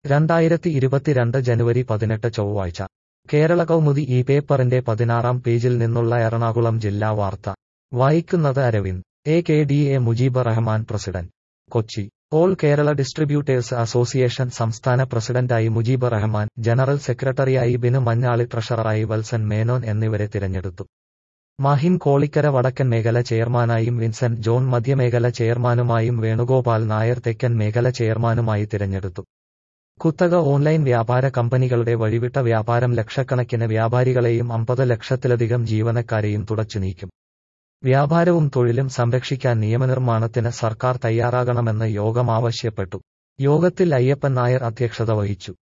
രണ്ടായിരത്തി ഇരുപത്തിരണ്ട് ജനുവരി പതിനെട്ട് ചൊവ്വാഴ്ച കേരള കൗമുദി ഈ പേപ്പറിന്റെ പതിനാറാം പേജിൽ നിന്നുള്ള എറണാകുളം ജില്ലാ വാർത്ത വായിക്കുന്നത് Aravind A K D A Mujeeb Rahman president Kochi all Kerala distributors association സംസ്ഥാന പ്രസിഡന്റായി മുജീബ് റഹ്മാൻ ജനറൽ സെക്രട്ടറിയായി ബിനു മഞ്ഞാളി ട്രഷററായി വത്സൻ മേനോൻ എന്നിവരെ തിരഞ്ഞെടുത്തു മാഹിൻ കോളിക്കര വടക്കൻ മേഖല ചെയർമാനായും വിൻസെന്റ് ജോൺ മധ്യമേഖല ചെയർമാനുമായും വേണുഗോപാൽ നായർ തെക്കൻ മേഖല ചെയർമാനുമായി തിരഞ്ഞെടുത്തു കുത്തക ഓൺലൈൻ വ്യാപാര കമ്പനികളുടെ വഴിവിട്ട വ്യാപാരം ലക്ഷക്കണക്കിന് വ്യാപാരികളെയും അമ്പത് ലക്ഷത്തിലധികം ജീവനക്കാരെയും തുടച്ചു നീക്കും വ്യാപാരവും തൊഴിലും സംരക്ഷിക്കാൻ നിയമനിർമ്മാണത്തിന് സർക്കാർ തയ്യാറാകണമെന്ന് യോഗം ആവശ്യപ്പെട്ടു യോഗത്തിൽ അയ്യപ്പൻ നായർ അധ്യക്ഷത വഹിച്ചു